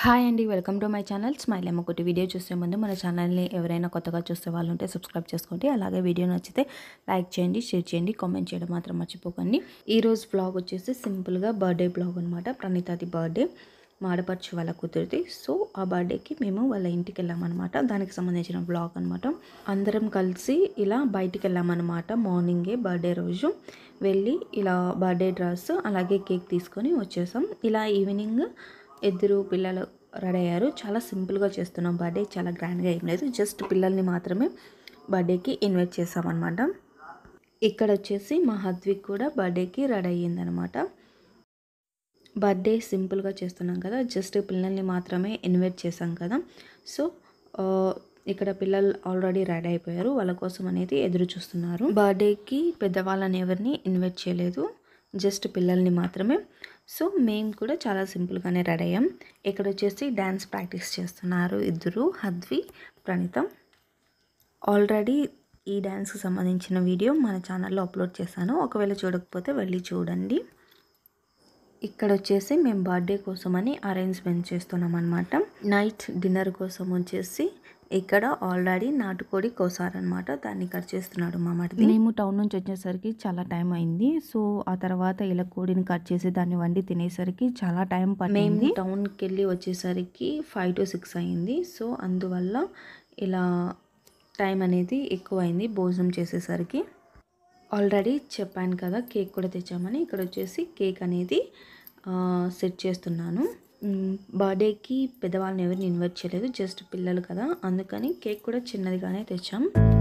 Hi అండి welcome to my channel smile ఏమో ఒకటి వీడియో చూసే ముందు మన ఛానల్ని ఎవరైనా కొత్తగా చూసే వాళ్ళు ఉంటే సబ్స్క్రైబ్ చేసుకోండి అలాగే వీడియో నచ్చితే లైక్ చేయండి షేర్ చేయండి కామెంట్ చేయడం మాత్రం మర్చిపోకండి ఈరోజు బ్లాగ్ వచ్చేసి సింపుల్గా బర్త్డే బ్లాగ్ అనమాట ప్రణీతాది బర్త్డే మాడపరచు వాళ్ళ కుదిరిది సో ఆ బర్త్డేకి మేము వాళ్ళ ఇంటికి వెళ్ళామన్నమాట దానికి సంబంధించిన బ్లాగ్ అనమాట అందరం కలిసి ఇలా బయటికి వెళ్ళామన్నమాట మార్నింగే బర్త్డే రోజు వెళ్ళి ఇలా బర్త్డే డ్రెస్ అలాగే కేక్ తీసుకొని వచ్చేసాం ఇలా ఈవినింగ్ ఇద్దరు పిల్లలు రెడీ అయ్యారు చాలా సింపుల్గా చేస్తున్నాం బర్త్డే చాలా గ్రాండ్గా ఏం లేదు జస్ట్ పిల్లల్ని మాత్రమే బర్త్డేకి ఇన్వైట్ చేసామన్నమాట ఇక్కడ వచ్చేసి మా హద్విక్ కూడా బర్త్డేకి రెడీ అయ్యిందనమాట బర్త్డే సింపుల్గా చేస్తున్నాం కదా జస్ట్ పిల్లల్ని మాత్రమే ఇన్వైట్ చేసాం కదా సో ఆ, ఇక్కడ పిల్లలు ఆల్రెడీ రెడీ అయిపోయారు వాళ్ళ కోసం అనేది ఎదురు చూస్తున్నారు బర్త్డేకి పెద్దవాళ్ళని ఎవరిని ఇన్వైట్ చేయలేదు జస్ట్ పిల్లల్ని మాత్రమే సో మేము కూడా చాలా సింపుల్గానే రెడీ అయ్యాం ఇక్కడ వచ్చేసి డ్యాన్స్ ప్రాక్టీస్ చేస్తున్నారు ఇద్దరు హద్వి ప్రణీతం ఆల్రెడీ ఈ డ్యాన్స్కి సంబంధించిన వీడియో మన ఛానల్లో అప్లోడ్ చేశాను ఒకవేళ చూడకపోతే వెళ్ళి చూడండి ఇక్కడ వచ్చేసి మేము బర్త్డే కోసమని అరేంజ్మెంట్ చేస్తున్నాం అనమాట నైట్ డిన్నర్ కోసం వచ్చేసి ఇక్కడ ఆల్రెడీ నాటుకోడి కోసారనమాట దాన్ని కట్ చేస్తున్నాడు మా మరిది మేము టౌన్ నుంచి వచ్చేసరికి చాలా టైం అయింది సో ఆ తర్వాత ఇలా కోడిని కట్ చేసి దాన్ని వండి తినేసరికి చాలా టైం పట్టింది మేము టౌన్కి వెళ్ళి వచ్చేసరికి ఫైవ్ టు సిక్స్ అయింది సో అందువల్ల ఇలా టైం అనేది ఎక్కువ అయింది భోజనం చేసేసరికి ఆల్రెడీ చెప్పాను కదా కేక్ కూడా తెచ్చామని ఇక్కడ వచ్చేసి కేక్ అనేది ఆ, సెట్ చేస్తున్నాను మ్, బర్త్డేకి పెద్దవాళ్ళని ఎవరిని ఇన్వైట్ చేయలేదు జస్ట్ పిల్లలు కదా అందుకని కేక్ కూడా చిన్నదిగానే తెచ్చాం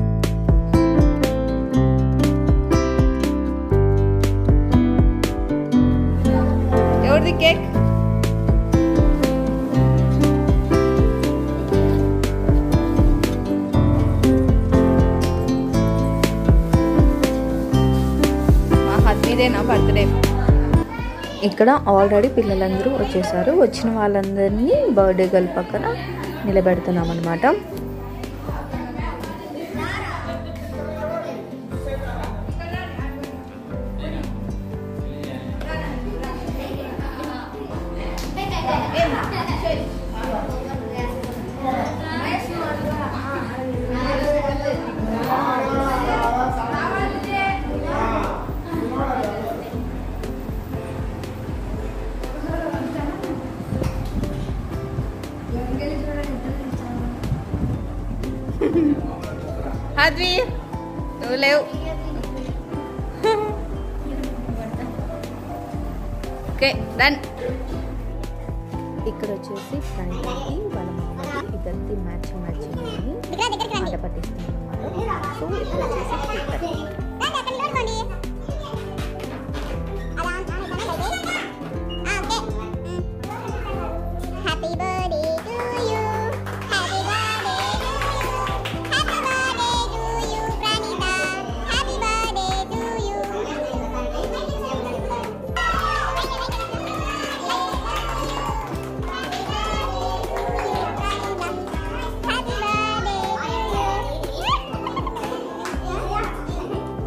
ఎవరిది కేక్ మా హద్మీదేనా బర్త్డే ఇక్కడ ఆల్రెడీ పిల్లలందరూ వచ్చేసారు వచ్చిన వాళ్ళందరినీ బర్త్డే గర్ల్ పక్కన నిలబెడుతున్నాం అనమాట హద్వి నువ్వు లేవు ఓకే డన్ ఇక్కడ వచ్చేసి ప్రణీతాకి వాళ్ళ మామకి ఇద్దరికి మ్యాచ్ మ్యాచింగ్ అని ఆట పట్టిస్తుంది అనమాట సో ఇక్కడ వచ్చేసి cake cutting. Happy birthday to you. Happy birthday to you. Happy birthday to you, Pranita. Happy birthday to you. Happy birthday to you.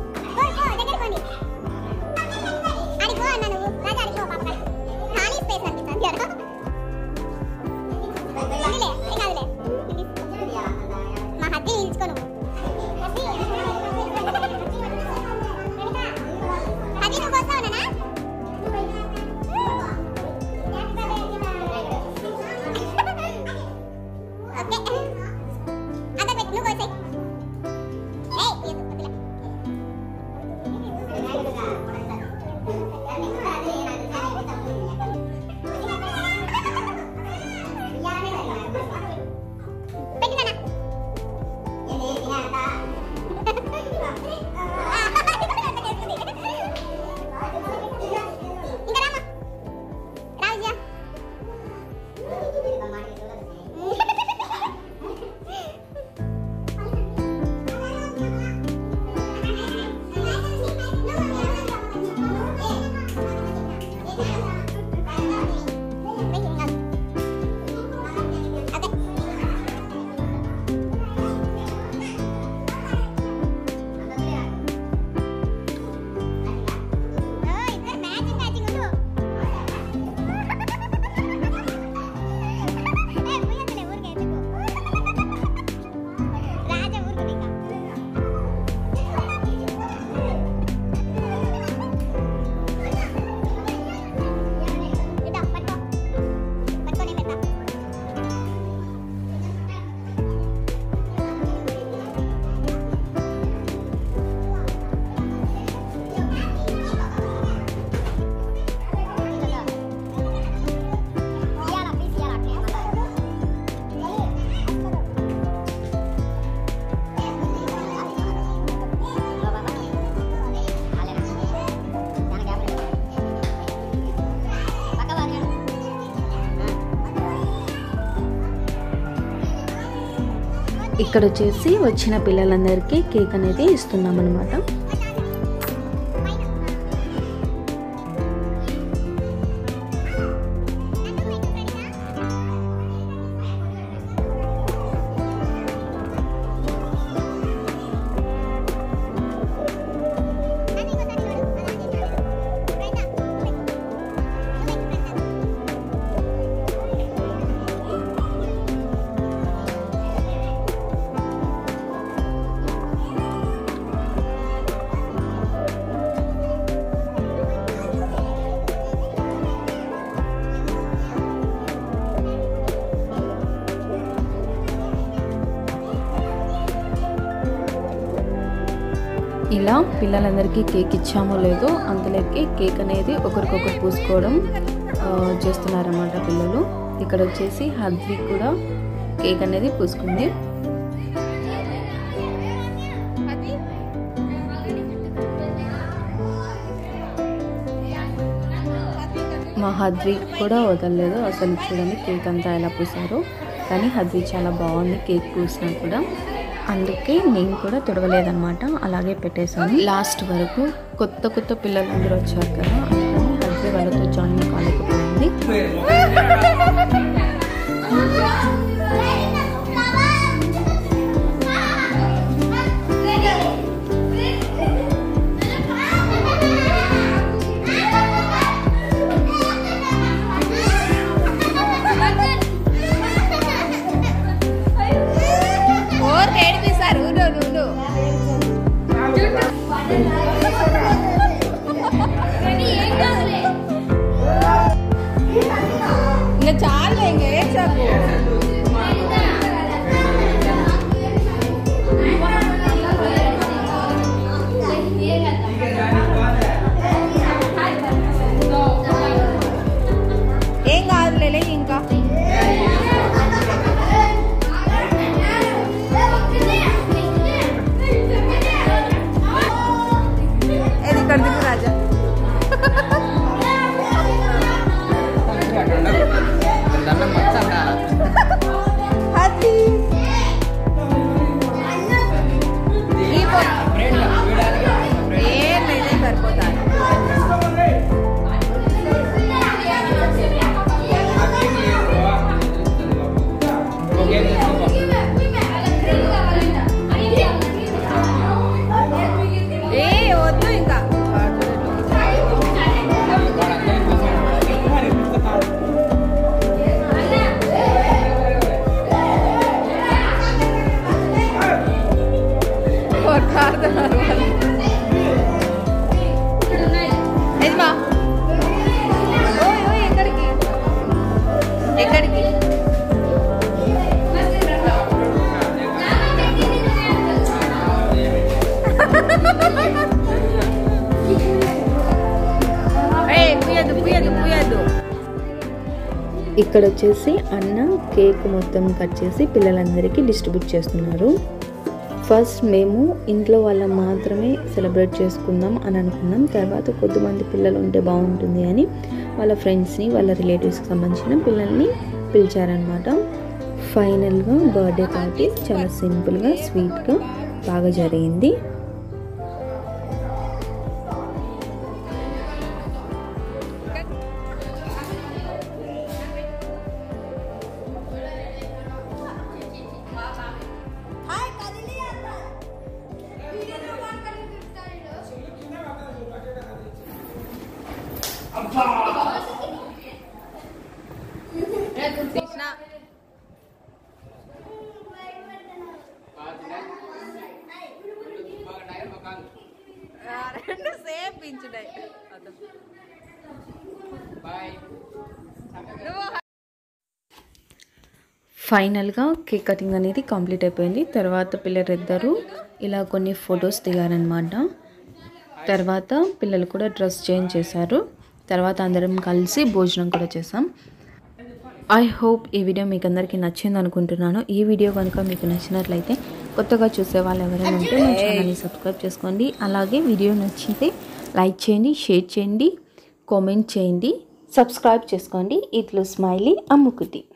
ఇక్కడ వచ్చేసి వచ్చిన పిల్లలందరికీ కేక్ అనేది ఇస్తున్నాం అనమాట ఇలా పిల్లలందరికీ కేక్ ఇచ్చామో లేదో అంతలోకి కేక్ అనేది ఒకరికొకరు పూసుకోవడం ఆ, చేస్తున్నారన్నమాట పిల్లలు ఇక్కడ వచ్చేసి హద్వి కూడా కేక్ అనేది పూసుకుంది మా హద్వి కూడా వదలలేదు అసలు చూడండి కేక్ అంతా ఎలా పూసారో కానీ హద్వి చాలా బాగుంది కేక్ పూసినా కూడా అందుకే నేను కూడా తొడవలేదన్నమాట అలాగే పెట్టేశాను లాస్ట్ వరకు కొత్త కొత్త పిల్లలందరూ వచ్చారు కదా అందుకని హద్వి వాళ్ళతో జాయిన్ కాలేకపోయింది ఓర్ ఏడిపిస్తారు ఉండు ఉండు ఇంకా చాలు ఇంక ఏం చెప్పు ఏం కాదులే ఇంకా ఏది ఇక్కడ దిగు రాజా అది ఈ పో- ఏం లేదే సరిపోతాను ఏ వద్దు ఇంకా కొట్టాడుతున్నారు వాళ్ళు. యజమా ఓయ్ ఓయ్ ఎక్కడికి ఎక్కడికి ఏయ్ పుయ్యదు పుయ్యదు పుయ్యదు ఇక్కడ వచ్చేసి అన్న కేక్ మొత్తం కట్ చేసి పిల్లలందరికీ డిస్ట్రిబ్యూట్ చేస్తున్నారు ఫస్ట్ మేము ఇంట్లో వాళ్ళం మాత్రమే సెలబ్రేట్ చేసుకుందాం అని అనుకున్నాం తర్వాత కొద్దిమంది పిల్లలు ఉంటే బాగుంటుంది అని వాళ్ళ ఫ్రెండ్స్ని వాళ్ళ రిలేటివ్స్కి సంబంధించిన పిల్లల్ని పిలిచారనమాట ఫైనల్గా బర్త్డే పార్టీ చాలా సింపుల్గా స్వీట్గా బాగా జరిగింది కృష్ణ ఆ, రెండు సేమ్ పించుడాయి నువ్వు ఫైనల్గా కేక్ కటింగ్ అనేది కంప్లీట్ అయిపోయింది తర్వాత పిల్లలిద్దరూ ఇలా కొన్ని ఫొటోస్ దిగారనమాట తర్వాత పిల్లలు కూడా డ్రెస్ చేంజ్ చేశారు తర్వాత అందరం కలిసి భోజనం కూడా చేసాం ఐ హోప్ ఈ వీడియో మీకు అందరికీ నచ్చింది అనుకుంటున్నాను ఈ వీడియో కనుక మీకు నచ్చినట్లయితే కొత్తగా చూసే వాళ్ళు ఎవరైనా ఉంటే మా ఛానల్ని సబ్స్క్రైబ్ చేసుకోండి అలాగే వీడియో నచ్చితే లైక్ చేయండి షేర్ చేయండి కామెంట్ చేయండి సబ్స్క్రైబ్ చేసుకోండి ఇట్లు స్మైలీ అమ్ముకుటి